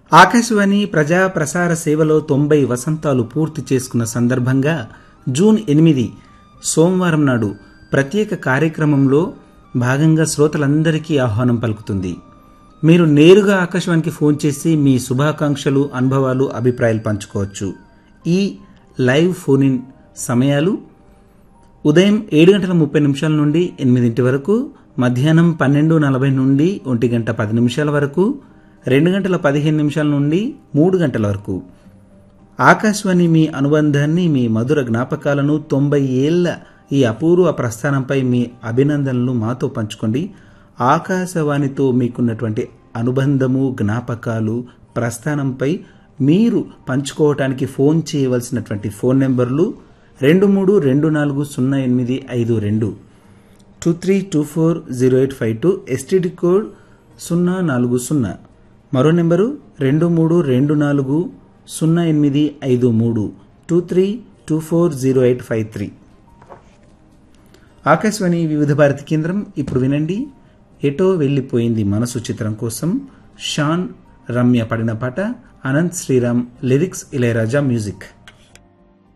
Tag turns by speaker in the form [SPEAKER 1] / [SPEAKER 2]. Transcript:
[SPEAKER 1] ఆకాశవాణి ప్రజా ప్రసార సేవలో తొంభై వసంతాలు పూర్తి చేసుకున్న సందర్భంగా జూన్ ఎనిమిది సోమవారం నాడు ప్రత్యేక కార్యక్రమంలో భాగంగా శ్రోతలందరికీ ఆహ్వానం పలుకుతుంది మీరు నేరుగా ఆకాశవాణికి ఫోన్ చేసి మీ శుభాకాంక్షలు అనుభవాలు అభిప్రాయాలు పంచుకోవచ్చు ఈ లైవ్ ఫోన్ ఇన్ సమయాలు ఉదయం ఏడు గంటల ముప్పై నిమిషాల నుండి ఎనిమిదింటి వరకు మధ్యాహ్నం పన్నెండు నలభై నుండి ఒంటి గంట పది నిమిషాల వరకు రెండు గంటల పదిహేను నిమిషాల నుండి మూడు గంటల వరకు ఆకాశవాణి మీ అనుబంధాన్ని మీ మధుర జ్ఞాపకాలను తొంభై ఏళ్ల ఈ అపూర్వ ప్రస్థానంపై మీ అభినందనలు మాతో పంచుకోండి ఆకాశవాణితో మీకున్నటువంటి అనుబంధము జ్ఞాపకాలు ప్రస్థానంపై మీరు పంచుకోవటానికి ఫోన్ చేయవలసినటువంటి ఫోన్ నెంబర్లు రెండు మూడు రెండు నాలుగు సున్నా ఎనిమిది ఐదు రెండు two three two four zero eight five two STD code సున్నా నాలుగు సున్నా మరో నెంబరు రెండు మూడు రెండు నాలుగు సున్నా ఎనిమిది ఐదు మూడు two three two four zero eight five three Akashvani Vividh Bharati కేంద్రం ఇప్పుడు వినండి ఎటో వెళ్ళిపోయింది మనసు చిత్రం కోసం షాన్ రమ్య పడిన పాట అనంత్ శ్రీరామ్ లిరిక్స్ ఇళయరాజా మ్యూజిక్